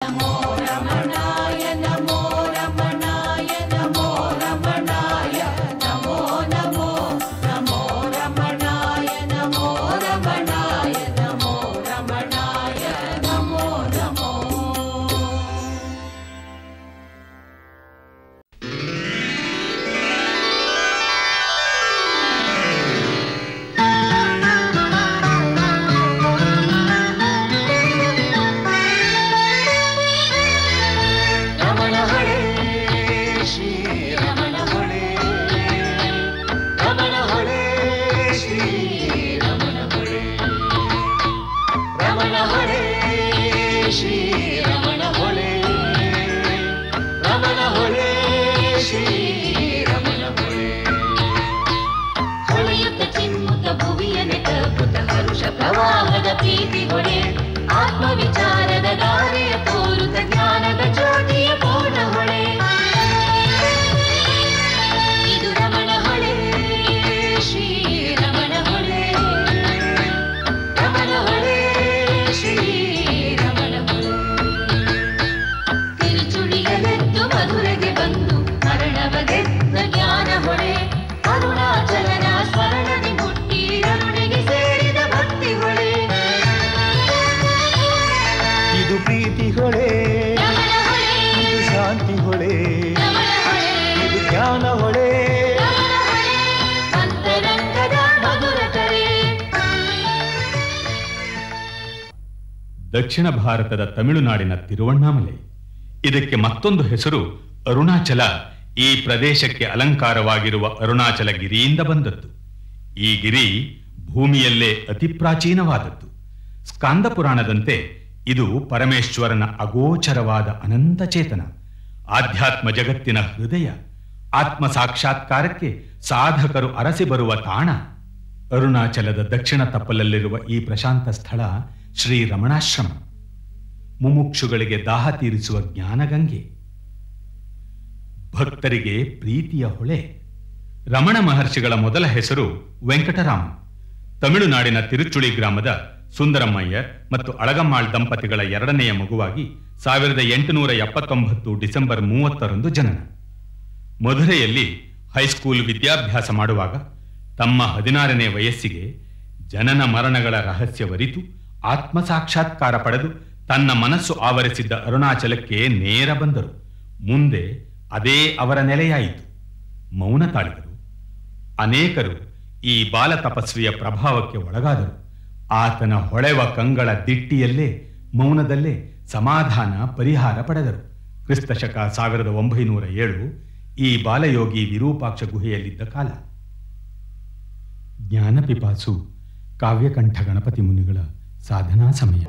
ನಮೋ ರಮಣಾಯ ನಮೋ ರಮಣಾಯ ನಮೋ ರಮಣಾಯ ನಮೋ ನಮೋ ನಮೋ ರಮಣಾಯ ನಮೋ ರಮಣಾಯ ನಮೋ ರಮಣಾಯ ನಮೋ ನಮೋ ರಮಣ ಹೊಳೆ ಶ್ರೀ ರಮಣ ಹೊಳೆ ರಮಣ ಹೊಳೆ ಶ್ರೀ ರಮಣ ಹೊಳೆ ರಮಣ ಹೊಳೆ ಶ್ರೀ ರಮಣ ಹೊಳೆ ರಮಣ ಹೊಳೆ ಶ್ರೀ ರಮಣ ಹೊಳೆ ಹೊಳೆಯುತ್ತ ಚಿಮ್ಮುತ್ತ ಭುವಿಯನೆ ತಪ್ಪುತ್ತ ಹರುಷ ಪ್ರವಾಹದ ಪ್ರೀತಿ ಹೊಳೆ ಆತ್ಮ ವಿಚಾರದ ದಾರಿಯ ತೋರುತ್ತ ಜ್ಞಾನದ ಜ್ಯೋತಿಯ ಪೂರ್ಣ ಹೊಳೆ ಇದು ರಮಣ ಹೊಳೆ ಶ್ರೀ ರಮಣ ಹೊಳೆ ರಮಣ ಹೊಳೆ ಶ್ರೀ ರಮಣ ಹೊಳೆ ತಿರುಚುಳಿಯಲೆದ್ದು ಮಧುರೆಗೆ ಬಂದು ಮರಣವಗೆದ್ದ ಜ್ಞಾನ ಹೊಳೆ ಅರುಣಾಚಲನ ಸ್ಮರಣದಿ ಮುಟ್ಟಿ ಅರುಣಿಗೆ ಸೇರಿದ ಭಕ್ತಿ ಹೊಳೆ ಇದು ಪ್ರೀತಿ ಹೊಳೆ ರಮಣ ಹೊಳೆ ಇದು ಶಾಂತಿ ಹೊಳೆ ರಮಣ ಹೊಳೆ ಇದು ಜ್ಞಾನ ಹೊಳೆ ರಮಣ ಹೊಳೆ ಅಂತರಂಗದ ಮಧುರ ಕರೆ ದಕ್ಷಿಣ ಭಾರತದ ತಮಿಳುನಾಡಿನ ತಿರುವಣ್ಣಾಮಲೈ ಇದಕ್ಕೆ ಮತ್ತೊಂದು ಹೆಸರು ಅರುಣಾಚಲ ಈ ಪ್ರದೇಶಕ್ಕೆ ಅಲಂಕಾರವಾಗಿರುವ ಅರುಣಾಚಲ ಗಿರಿಯಿಂದ ಬಂದದ್ದು ಈ ಗಿರಿ ಭೂಮಿಯಲ್ಲೇ ಅತಿ ಪ್ರಾಚೀನವಾದದ್ದು ಸ್ಕಾಂದ ಪುರಾಣದಂತೆ ಇದು ಪರಮೇಶ್ವರನ ಅಗೋಚರವಾದ ಅನಂತ ಚೇತನ ಆಧ್ಯಾತ್ಮ ಜಗತ್ತಿನ ಹೃದಯ ಆತ್ಮ ಸಾಕ್ಷಾತ್ಕಾರಕ್ಕೆ ಸಾಧಕರು ಅರಸಿ ಬರುವ ತಾಣ ಅರುಣಾಚಲದ ದಕ್ಷಿಣ ತಪ್ಪಲಲ್ಲಿರುವ ಈ ಪ್ರಶಾಂತ ಸ್ಥಳ ಶ್ರೀ ರಮಣಾಶ್ರಮ ಮುಮುಕ್ಷುಗಳಿಗೆ ದಾಹ ತೀರಿಸುವ ಜ್ಞಾನಗಂಗೆ ಭಕ್ತರಿಗೆ ಪ್ರೀತಿಯ ಹೊಳೆ ರಮಣ ಮಹರ್ಷಿಗಳ ಮೊದಲ ಹೆಸರು ವೆಂಕಟರಾಮ ತಮಿಳುನಾಡಿನ ತಿರುಚುಳಿ ಗ್ರಾಮದ ಸುಂದರಮ್ಮಯ್ಯರ್ ಮತ್ತು ಅಳಗಮ್ಮಾಳ್ ದಂಪತಿಗಳ ಎರಡನೆಯ ಮಗುವಾಗಿ ಸಾವಿರದ ಎಂಟುನೂರ ಎಪ್ಪತ್ತೊಂಬತ್ತು ಡಿಸೆಂಬರ್ ಮೂವತ್ತರಂದು ಜನನ ಮಧುರೆಯಲ್ಲಿ ಹೈಸ್ಕೂಲ್ ವಿದ್ಯಾಭ್ಯಾಸ ಮಾಡುವಾಗ ತಮ್ಮ ಹದಿನಾರನೇ ವಯಸ್ಸಿಗೆ ಜನನ ಮರಣಗಳ ರಹಸ್ಯವರಿತು ಆತ್ಮ ಸಾಕ್ಷಾತ್ಕಾರ ಪಡೆದು ತನ್ನ ಮನಸ್ಸು ಆವರಿಸಿದ್ದ ಅರುಣಾಚಲಕ್ಕೆ ನೇರ ಬಂದರು ಮುಂದೆ ಅದೇ ಅವರ ನೆಲೆಯಾಯಿತು ಮೌನ ತಾಳಿದರು ಅನೇಕರು ಈ ಬಾಲ ತಪಸ್ವಿಯ ಪ್ರಭಾವಕ್ಕೆ ಒಳಗಾದರು ಆತನ ಹೊಳೆವ ಕಂಗಳ ದಿಟ್ಟಿಯಲ್ಲೇ ಮೌನದಲ್ಲೇ ಸಮಾಧಾನ ಪರಿಹಾರ ಪಡೆದರು ಕ್ರಿಸ್ತಶಕ ಸಾವಿರದ ಒಂಬೈನೂರ ಏಳು ಈ ಬಾಲಯೋಗಿ ವಿರೂಪಾಕ್ಷ ಗುಹೆಯಲ್ಲಿದ್ದ ಕಾಲ ಜ್ಞಾನಪಿಪಾಸು ಕಾವ್ಯಕಂಠ ಗಣಪತಿ ಮುನಿಗಳ ಸಾಧನಾ ಸಮಯ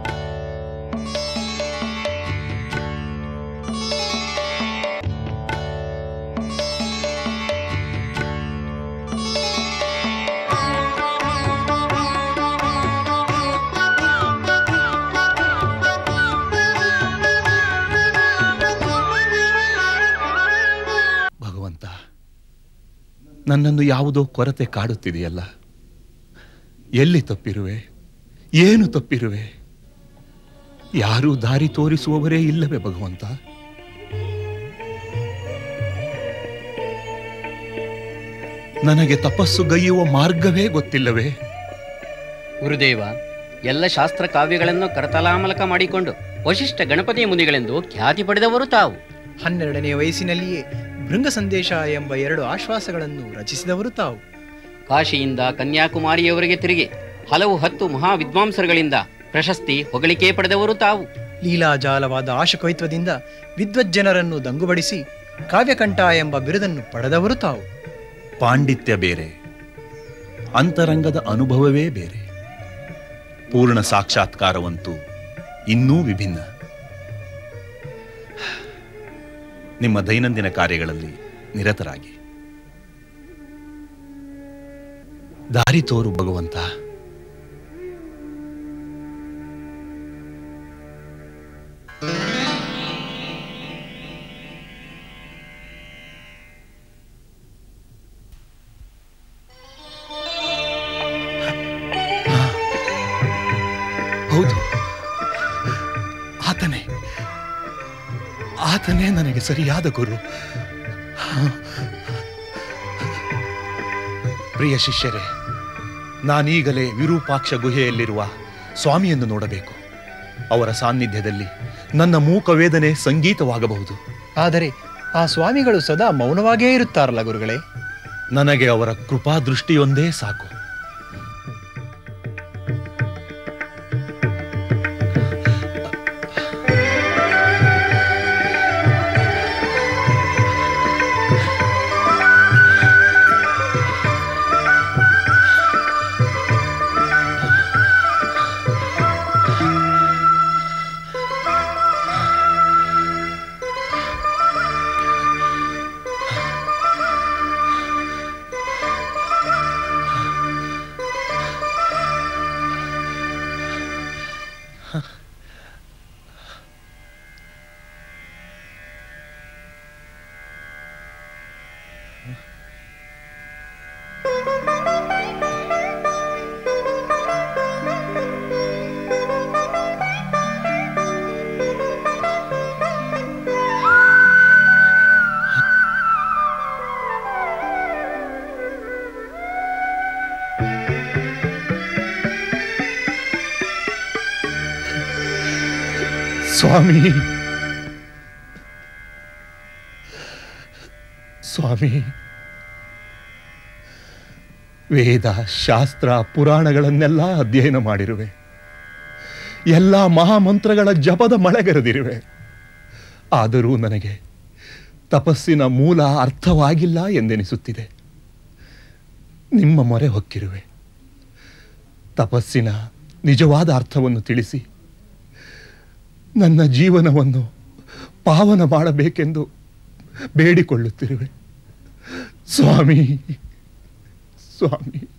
ಭಗವಂತ ನನ್ನನ್ನು ಯಾವುದೋ ಕೊರತೆ ಕಾಡುತ್ತಿದೆಯಲ್ಲ ಎಲ್ಲಿ ತಪ್ಪಿರುವೆ ಏನು ತಪ್ಪಿರುವೆ ಯಾರೂ ದಾರಿ ತೋರಿಸುವವರೇ ಇಲ್ಲವೇ ಭಗವಂತ ನನಗೆ ತಪಸ್ಸು ಗೈಯುವ ಮಾರ್ಗವೇ ಗೊತ್ತಿಲ್ಲವೇ ಗುರುದೇವ ಎಲ್ಲ ಶಾಸ್ತ್ರ ಕಾವ್ಯಗಳನ್ನು ಕರತಲಾಮಲಕ ಮಾಡಿಕೊಂಡು ವಶಿಷ್ಠ ಗಣಪತಿ ಮುನಿಗಳೆಂದು ಖ್ಯಾತಿ ಪಡೆದವರು ತಾವು ಹನ್ನೆರಡನೇ ವಯಸ್ಸಿನಲ್ಲಿಯೇ ಭೃಂಗ ಸಂದೇಶ ಎಂಬ ಎರಡು ಆಶ್ವಾಸಗಳನ್ನು ರಚಿಸಿದವರು ತಾವು ಕಾಶಿಯಿಂದ ಕನ್ಯಾಕುಮಾರಿಯವರೆಗೆ ತಿರುಗಿ ಹಲವು ಹತ್ತು ಮಹಾವಿದ್ವಾಂಸರುಗಳಿಂದ ಪ್ರಶಸ್ತಿ ಹೊಗಳಿಕೆ ಪಡೆದವರು ತಾವು ಲೀಲಾಜಾಲವಾದ ಆಶಕೈತ್ವದಿಂದ ವಿದ್ವಜ್ಜನರನ್ನು ದಂಗುಬಡಿಸಿ ಕಾವ್ಯಕಂಠ ಎಂಬ ಬಿರುದನ್ನು ಪಡೆದವರು ತಾವು ಪಾಂಡಿತ್ಯ ಬೇರೆ ಅಂತರಂಗದ ಅನುಭವವೇ ಬೇರೆ ಪೂರ್ಣ ಸಾಕ್ಷಾತ್ಕಾರವಂತೂ ಇನ್ನೂ ವಿಭಿನ್ನ ನಿಮ್ಮ ದೈನಂದಿನ ಕಾರ್ಯಗಳಲ್ಲಿ ನಿರತರಾಗಿ ದಾರಿ ತೋರು ಭಗವಂತ ಹೌದು ಆತನೇ ಆತನೇ ನನಗೆ ಸರಿಯಾದ ಗುರು ಪ್ರಿಯ ಶಿಷ್ಯರೇ ನಾನೀಗಲೇ ವಿರೂಪಾಕ್ಷ ಗುಹೆಯಲ್ಲಿರುವ ಸ್ವಾಮಿಯನ್ನು ನೋಡಬೇಕು ಅವರ ಸಾನ್ನಿಧ್ಯದಲ್ಲಿ ನನ್ನ ಮೂಕ ವೇದನೆ ಸಂಗೀತವಾಗಬಹುದು ಆದರೆ ಆ ಸ್ವಾಮಿಗಳು ಸದಾ ಮೌನವಾಗೇ ಇರುತ್ತಾರಲ್ಲ ಗುರುಗಳೇ ನನಗೆ ಅವರ ಕೃಪಾದೃಷ್ಟಿಯೊಂದೇ ಸಾಕು ಸ್ವಾಮಿ ಸ್ವಾಮಿ ವೇದ ಶಾಸ್ತ್ರ ಪುರಾಣಗಳನ್ನೆಲ್ಲ ಅಧ್ಯಯನ ಮಾಡಿರುವೆ ಎಲ್ಲ ಮಹಾಮಂತ್ರಗಳ ಜಪದ ಮಳೆಗರೆದಿರುವೆ ಆದರೂ ನನಗೆ ತಪಸ್ಸಿನ ಮೂಲ ಅರ್ಥವಾಗಿಲ್ಲ ಎಂದೆನಿಸುತ್ತಿದೆ ನಿಮ್ಮ ಮೊರೆ ಹೊಕ್ಕಿರುವೆ ತಪಸ್ಸಿನ ನಿಜವಾದ ಅರ್ಥವನ್ನು ತಿಳಿಸಿ ನನ್ನ ಜೀವನವನ್ನು ಪಾವನ ಮಾಡಬೇಕೆಂದು ಬೇಡಿಕೊಳ್ಳುತ್ತಿರುವೆ ಸ್ವಾಮಿ ಸ್ವಾಮಿ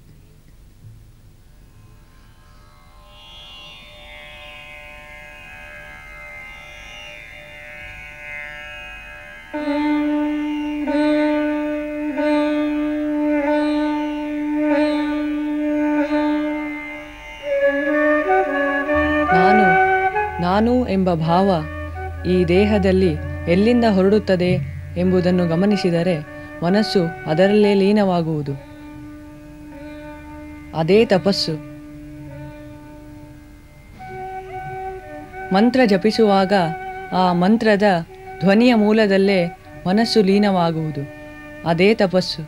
ನಾನು ನಾನು ಎಂಬ ಭಾವ ಈ ದೇಹದಲ್ಲಿ ಎಲ್ಲಿಂದ ಹೊರಡುತ್ತದೆ ಎಂಬುದನ್ನು ಗಮನಿಸಿದರೆ ಮನಸ್ಸು ಅದರಲ್ಲೇ ಲೀನವಾಗುವುದು ಅದೇ ತಪಸ್ಸು ಮಂತ್ರ ಜಪಿಸುವಾಗ ಆ ಮಂತ್ರದ ಧ್ವನಿಯ ಮೂಲದಲ್ಲೇ ಮನಸ್ಸು ಲೀನವಾಗುವುದು ಅದೇ ತಪಸ್ಸು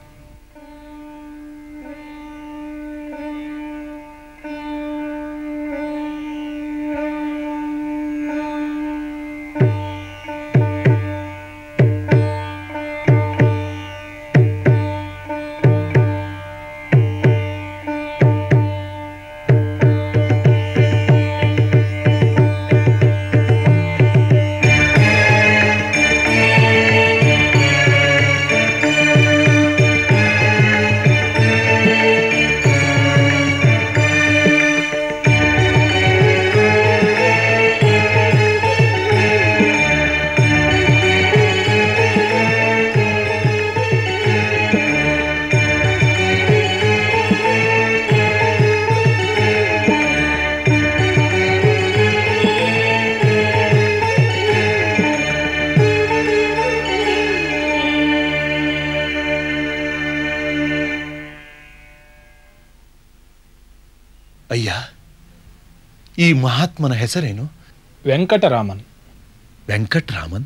ಅಯ್ಯ ಈ ಮಹಾತ್ಮನ ಹೆಸರೇನು ವೆಂಕಟರಾಮನ್ ವೆಂಕಟರಾಮನ್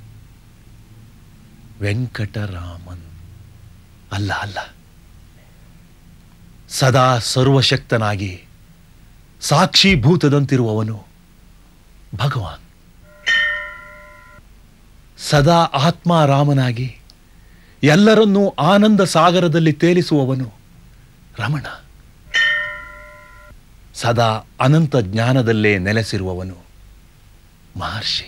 ವೆಂಕಟರಾಮನ್ ಅಲ್ಲ ಅಲ್ಲ ಸದಾ ಸರ್ವಶಕ್ತನಾಗಿ ಸಾಕ್ಷೀಭೂತದಂತಿರುವವನು ಭಗವಾನ್ ಸದಾ ಆತ್ಮಾರಾಮನಾಗಿ ಎಲ್ಲರನ್ನೂ ಆನಂದ ಸಾಗರದಲ್ಲಿ ತೇಲಿಸುವವನು ರಮಣ ಸದಾ ಅನಂತ ಜ್ಞಾನದಲ್ಲೇ ನೆಲೆಸಿರುವವನು ಮಹರ್ಷಿ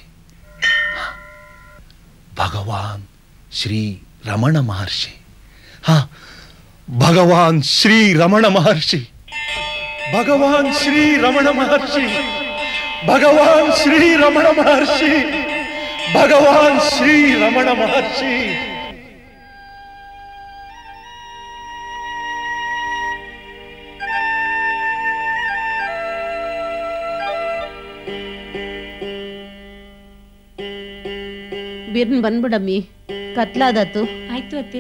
ಭಗವಾನ್ ಶ್ರೀ ರಮಣ ಮಹರ್ಷಿ ಹ ಭಗವಾನ್ ಶ್ರೀ ರಮಣ ಮಹರ್ಷಿ ಭಗವಾನ್ ಶ್ರೀ ರಮಣ ಮಹರ್ಷಿ ಭಗವಾನ್ ಶ್ರೀ ರಮಣ ಮಹರ್ಷಿ ಭಗವಾನ್ ಶ್ರೀ ರಮಣ ಮಹರ್ಷಿ ಬಿರ್ನ್ ಬಂದ್ಬಿಡಮ್ಮಿ ಕತ್ಲಾದತ್ತು ಆಯ್ತು ಅತ್ತೆ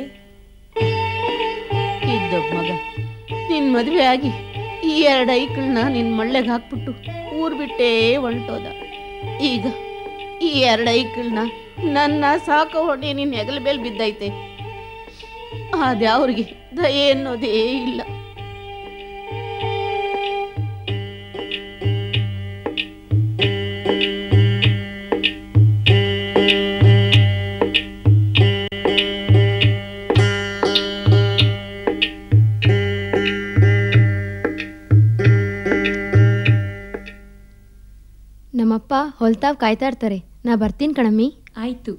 ಇದ್ದೊಬ್ಬ ಮಗ ನಿನ್ ಮದುವೆ ಆಗಿ ಈ ಎರಡು ಐಕಳನ್ನ ನಿನ್ ಮಳ್ಳೆಗೆ ಹಾಕ್ಬಿಟ್ಟು ಊರ್ ಬಿಟ್ಟೇ ಹೊಂಟೋದ ಈಗ ಈ ಎರಡು ಐಕಳನ್ನ ನನ್ನ ಸಾಕೋ ಹೊಣೆ ನಿನ್ ಹೆಗಲ ಮೇಲೆ ಬಿದ್ದೈತೆ ಅದ್ಯಾವ್ರಿಗೆ ದಯೆ ಅನ್ನೋದೇ ಇಲ್ಲ ನಮ್ಮಪ್ಪ ಹೊಲ್ತಾವ್ ಕಾಯ್ತಾ ಇರ್ತಾರೆ ನಾ ಬರ್ತೀನಿ ಕಣಮ್ಮಿ ಆಯ್ತು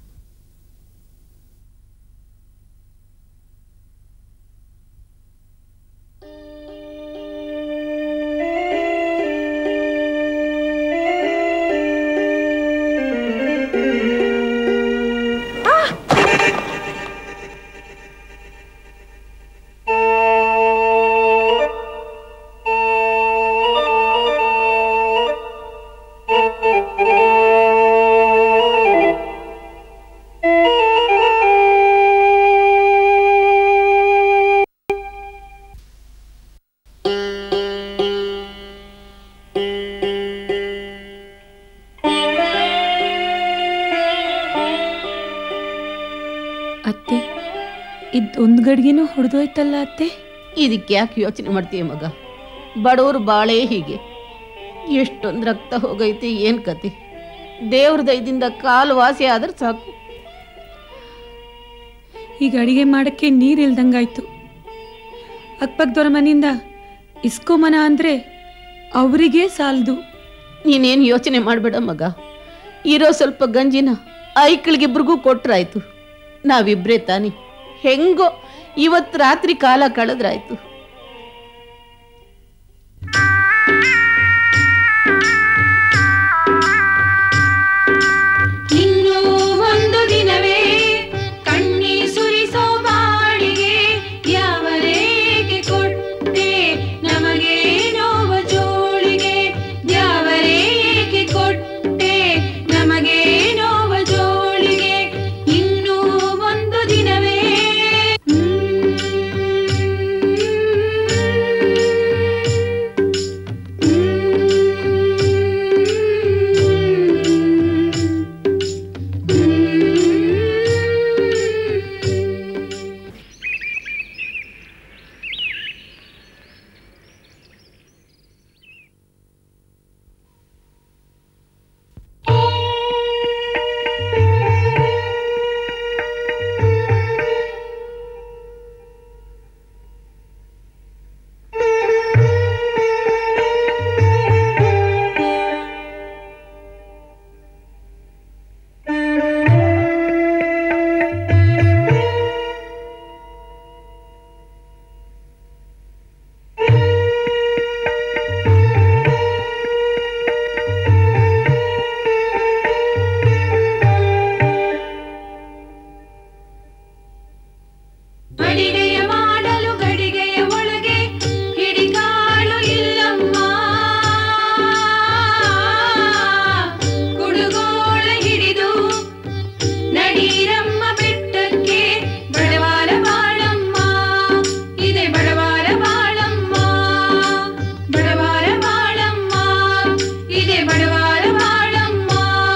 ಅತ್ತೆ ಇದ್ ಒಂದ್ ಗಡ್ಗೆನೂ ಹೊಡೆದೋಯ್ತಲ್ಲ ಅತ್ತೆ ಇದಕ್ಕೆ ಯಾಕೆ ಯೋಚನೆ ಮಾಡ್ತೀಯ ಮಗ ಬಡವರು ಬಾಳೇ ಹೀಗೆ ಎಷ್ಟೊಂದು ರಕ್ತ ಹೋಗೈತೆ ಏನು ಕತೆ ದೇವ್ರ ದಯದಿಂದ ಕಾಲು ವಾಸಿ ಆದ್ರೆ ಸಾಕು ಈಗ ಅಡಿಗೆ ಮಾಡಕ್ಕೆ ನೀರ್ ಇಲ್ದಂಗಾಯ್ತು ಅಕ್ಕಪಕ್ಕದವ್ರ ಮನೆಯಿಂದ ಇಸ್ಕೊಂಬನ ಅಂದ್ರೆ ಅವರಿಗೆ ಸಾಲದು ನೀನೇನು ಯೋಚನೆ ಮಾಡಬೇಡ ಮಗ ಇರೋ ಸ್ವಲ್ಪ ಗಂಜಿನ ಐಕ್ಳಿಗಿಬ್ರಿಗೂ ಕೊಟ್ರಾಯ್ತು ನಾವಿಬ್ರೇ ತಾನಿ ಹೆಂಗೋ ಇವತ್ತು ರಾತ್ರಿ ಕಾಲ ಕಳೆದ್ರಾಯ್ತು ಇನ್ನೂ ಒಂದು ದಿನವೇ ಕಣ್ಣಿ ಸುರಿಸೋ ಬಾಳಿಗೆ ಯಾವ ರೇಖೆ ಕೊಟ್ಟೆ ನಮಗೆ ನೋವ ಜೋಳಿಗೆ ಯಾವ ರೇಖೆ ಕೊಟ್ಟೆ ನಮಗೆ ನೋವ ಜೋಳಿಗೆ ಇನ್ನೂ ಒಂದು ದಿನವೇ ಅಡಿಗೆಯ ಮಾಡಲು ಗಡಿಗೆಯ ಒಳಗೆ ಹಿಡಿಕಾಳು ಇಲ್ಲಮ್ಮ ಕುಡುಗೋಳ ಹಿಡಿದು ನಡೀರಮ್ಮ ಬೆಟ್ಟಕ್ಕೆ ಬಡವಾರ ಬಾಳಮ್ಮ ಇದೆ ಬಡವಾರ ಬಾಳಮ್ಮ ಬಡವಾರ ಬಾಳಮ್ಮ ಇದೆ ಬಡವಾರ ಬಾಳಮ್ಮ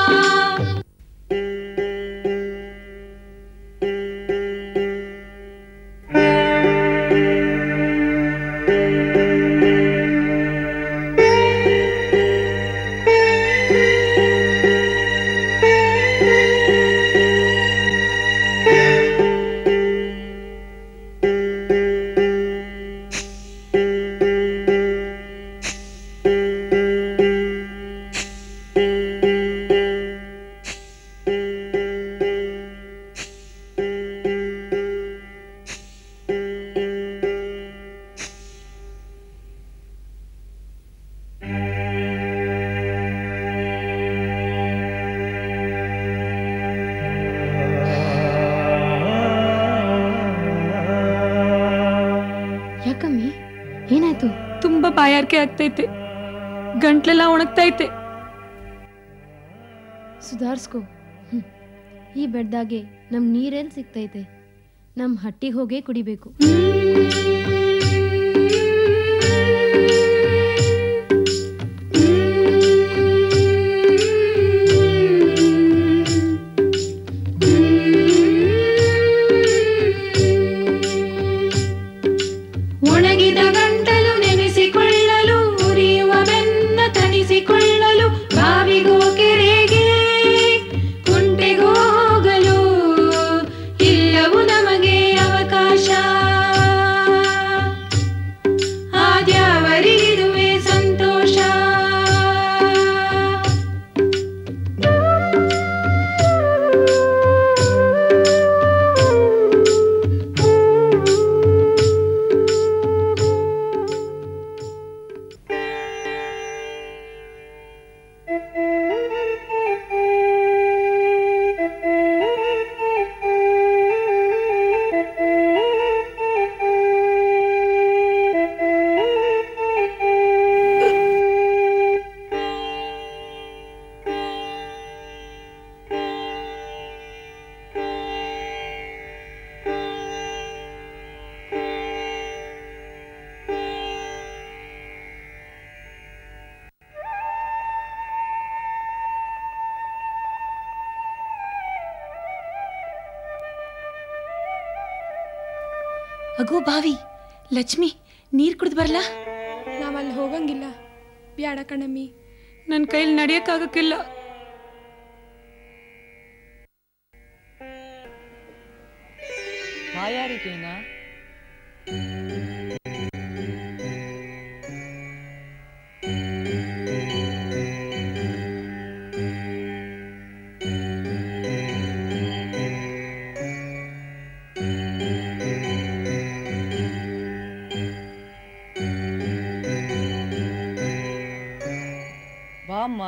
ಯಾಕಮ್ಮಿ ಏನಾಯ್ತು ತುಂಬಾ ಬಾಯಾರಿಕೆ ಆಗ್ತೈತೆ ಗಂಟ್ಲೆಲ್ಲ ಒಣಗ್ತೈತೆ ಸುಧಾರಿಸ್ಕೋ ಹ್ಮ್. ಈ ಬೆಡ್ದಾಗೆ ನಮ್ ನೀರೆಲ್ಲಿ ಸಿಗ್ತೈತೆ ನಮ್ ಹಟ್ಟಿಗೆ ಹೋಗೇ ಕುಡಿಬೇಕು ಒಣಗಿದ ಗಂಟಲು ನೆನೆಸಿಕೊಳ್ಳಲು ಉರಿಯುವ ಬೆನ್ನ ತಣಿಸಿಕೊಳ್ಳಲು ಬಾವಿಗೋ ಕೆರೆಗೆ ಕುಂಟೆಗೋ ಹೋಗಲು ಇಲ್ಲವು ನಮಗೆ ಅವಕಾಶ ಆದ್ಯಾವರಿಗಿದುವೆ ಸಂತೋಷ ಅಗೋ ಬಾವಿ ಲಕ್ಷ್ಮಿ ನೀರ್ ಕುಡ್ದು ಬರಲ್ಲ ನಾವಲ್ಲಿ ಹೋಗಂಗಿಲ್ಲ ಬ್ಯಾಡ ಕಣಮ್ಮಿ ನನ್ನ ಕೈಲಿ ನಡೆಯಕ್ಕಾಗಕ್ಕಿಲ್ಲ ಬಾಯಾರಿಕೆನಾ ಬಾಮ್ಮ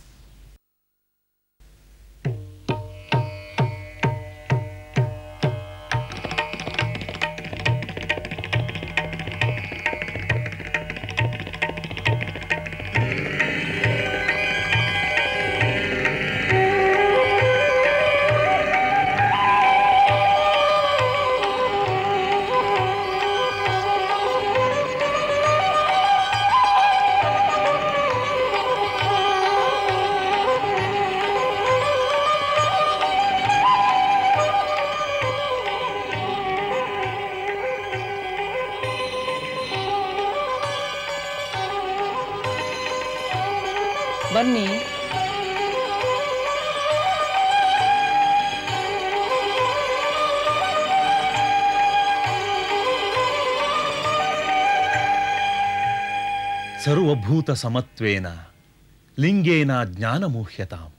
ಬನ್ನಿ ಸರ್ವಭೂತ ಸಮತ್ವೇನ ಲಿಂಗೇನ ಜ್ಞಾನಮೂಹ್ಯತಾಂ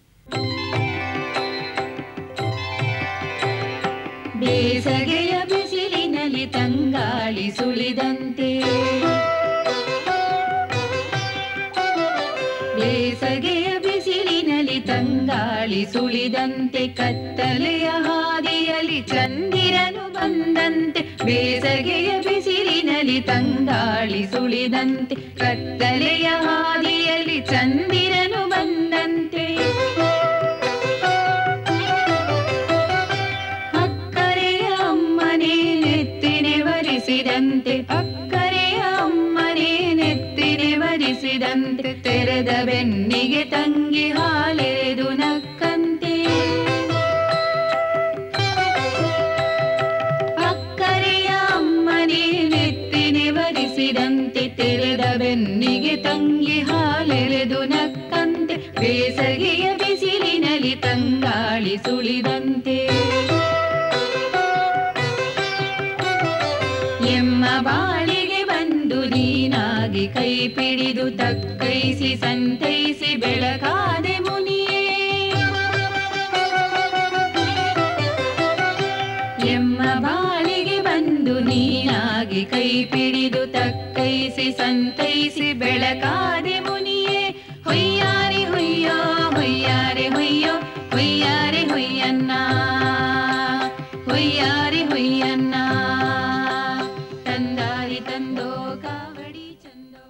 ಬೇಸಗೆಯ ಬಿಸಿಲಿನಲ್ಲಿ ತಂಗಾಳಿ ಸುಳಿದಂತೆ ಬೇಸಗೆಯ ಬಿಸಿಲಿನಲ್ಲಿ ತಂಗಾಳಿ ಸುಳಿದಂತೆ ಕತ್ತಲೆಯ ಹಾದಿಯಲ್ಲಿ ಚಂದಿರನು ಬಂದಂತೆ ಬೇಸಗೆಯ ಬಿಸಿಲಿನಲ್ಲಿ ತಂಗಾಳಿ ಸುಳಿದಂತೆ ಕತ್ತಲೆಯ ಹಾದಿಯಲ್ಲಿ ಚಂದಿರನು ಬಂದಂತೆ ಅಕ್ಕರೆಯ ಅಮ್ಮನೇ ನೆತ್ತಿನೆ ವರಿಸಿದಂತೆ ಅಕ್ಕರೆಯ ಅಮ್ಮನೇ ನೆತ್ತಿನೆ ವರಿಸಿದಂತೆ ತೆರೆದ ಬೆನ್ನಿಗೆ ತಂಗಿ ಹಾಲೆರೆದು ನಕ್ಕಂತೆ ಅಕ್ಕರೆಯ ಅಮ್ಮನೇ ನೆತ್ತಿನೆ ವರಿಸಿದಂತೆ ತೆರೆದ ಬೆನ್ನಿಗೆ ತಂಗಿ ಹಾಲೆರೆದು ನಕ್ಕಂತೆ ಬೇಸಗೆಯ ಬಿಸಿಲಿನಲ್ಲಿ ತಂಗಾಳಿ ಸುಳಿದಂತೆ ಎಮ್ಮ ಬಾಳಿಗೆ ಬಂದು ನೀನಾಗಿ ಕೈ ಪಿಡಿದು ತಕ್ಕೈಸಿ ಸಂತೈಸಿ ಬೆಳಕಾದೆ ಮುನಿಯೇ ಎಮ್ಮ ಬಾಳಿಗೆ ಬಂದು ನೀನಾಗಿ ಕೈ ಪಿಡಿದು ತಕ್ಕೈಸಿ ಸಂತೈಸಿ ಬೆಳಕಾದೆ ಮುನಿಯೇ ಹೊಯ್ಯಾರಿ ಹೊಯ್ಯೋ ಹೊಯ್ಯಾರೆ ಹೊಯ್ಯೋ ಹೊಯ್ಯಾರೆ ಹೊಯ್ಯನ್ನ ಹೊಯ್ಯಾರಿ ಹೊಯ್ಯನ್ನ ತಂದಾರಿ ತಂದೋ ಕಾವಡಿ ಚಂದೋ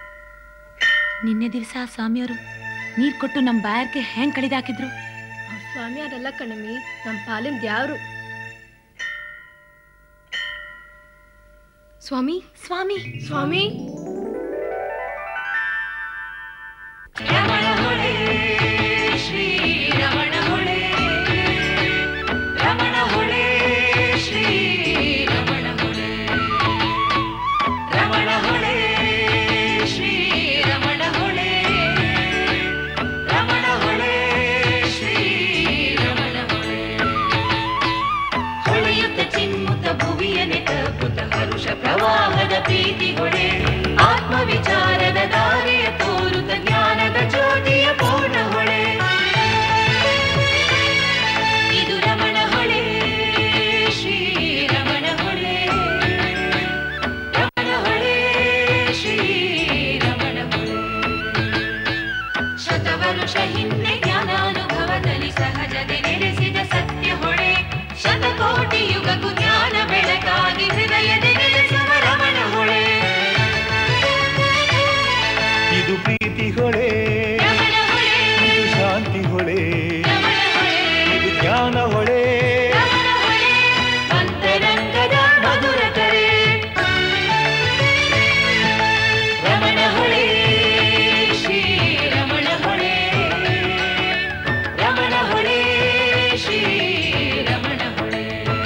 ನಿನ್ನೆ ದಿವಸ ಸ್ವಾಮಿಯವರು ನೀರ್ ಕೊಟ್ಟು ನಮ್ಮ ಬಾಯರ್ಗೆ ಹೆಂಗ್ ಕಡಿದಾಕಿದ್ರು ಅವ್ರ ಸ್ವಾಮಿಯಾರಲ್ಲ ಕಣಮಿ ನಮ್ಮ ಪಾಲಿನ ದ್ಯಾವ್ರು ಸ್ವಾಮಿ ಸ್ವಾಮಿ ಸ್ವಾಮಿ ರಮಣ ಹೊಳೆ ಶ್ರೀ ರಮಣ ಹೊಳೆ ರಮಣ ಹೊಳೆ ಶ್ರೀ ರಮಣ ಹೊಳೆ ರಮಣ ಹೊಳೆ ಶ್ರೀ ರಮಣ ಹೊಳೆ ರಮಣ ಹೊಳೆ ಶ್ರೀ ರಮಣ ಹೊಳೆ ಹೊಳೆಯುತ್ತ ಚಿಮ್ಮುತ್ತ ಭುವಿಯನೆ ತಪ್ಪುತ್ತ ಹರುಷ ಪ್ರವಾಹದ ಪ್ರೀತಿ ಹೊಳೆ ಆತ್ಮ ವಿಚಾರದ ದಾರಿಯ ತೋರುತ್ತ ಜ್ಞಾನದ ಜ್ಯೋತಿಯ ಪೂರ್ಣ ಹೊಳೆ ಇದು ರಮಣ ಹೊಳೆ ಶ್ರೀ ರಮಣ ಹೊಳೆ ರಮಣ ಹೊಳೆ ಶ್ರೀ ರಮಣ ಹೊಳೆ ಶತವರುಷ ಹಿಂದೆ ಜ್ಞಾನಾನುಭವದಲ್ಲಿ ಸಹಜತೆ ನೆಲೆಸಿದ ಸತ್ಯ ಹೊಳೆ ಶತಕೋಟಿ ಯುಗಕ್ಕೂ ಜ್ಞಾನ ಬೆಳಕಾಗಿ ಹೃದಯದ ನೆಲೆಸುವ ರಮಣ ಹೊಳೆ ಇದು ಪ್ರೀತಿ ಹೊಳೆ ರಮಣ ಹೊಳೆ ಇದು ಶಾಂತಿ ಹೊಳೆ ರಮಣ ಹೊಳೆ ಇದು ಜ್ಞಾನ ಹೊಳೆ ರಮಣ ಹೊಳೆ ಅಂತರಂಗದ ಮಧುರ ಕರೆ ರಮಣ ಹೊಳೆ ಶ್ರೀ ರಮಣ ಹೊಳೆ ರಮಣ ಹೊಳೆ ಶ್ರೀ ರಮಣ ಹೊಳೆ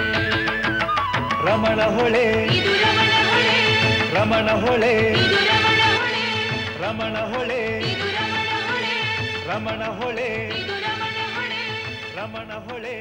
ರಮಣ ಹೊಳೆ ಇದು ರಮಣ ಹೊಳೆ ರಮಣ ಹೊಳೆ ಇದು ರಮಣ ಹೊಳೆ ರಮಣ ಹೊಳೆ ಇದು ರಮಣ ಹೊಳೆ ರಮಣ ಹೊಳೆ ಇದು ರಮಣ ಹೊಳೆ ರಮಣ ಹೊಳೆ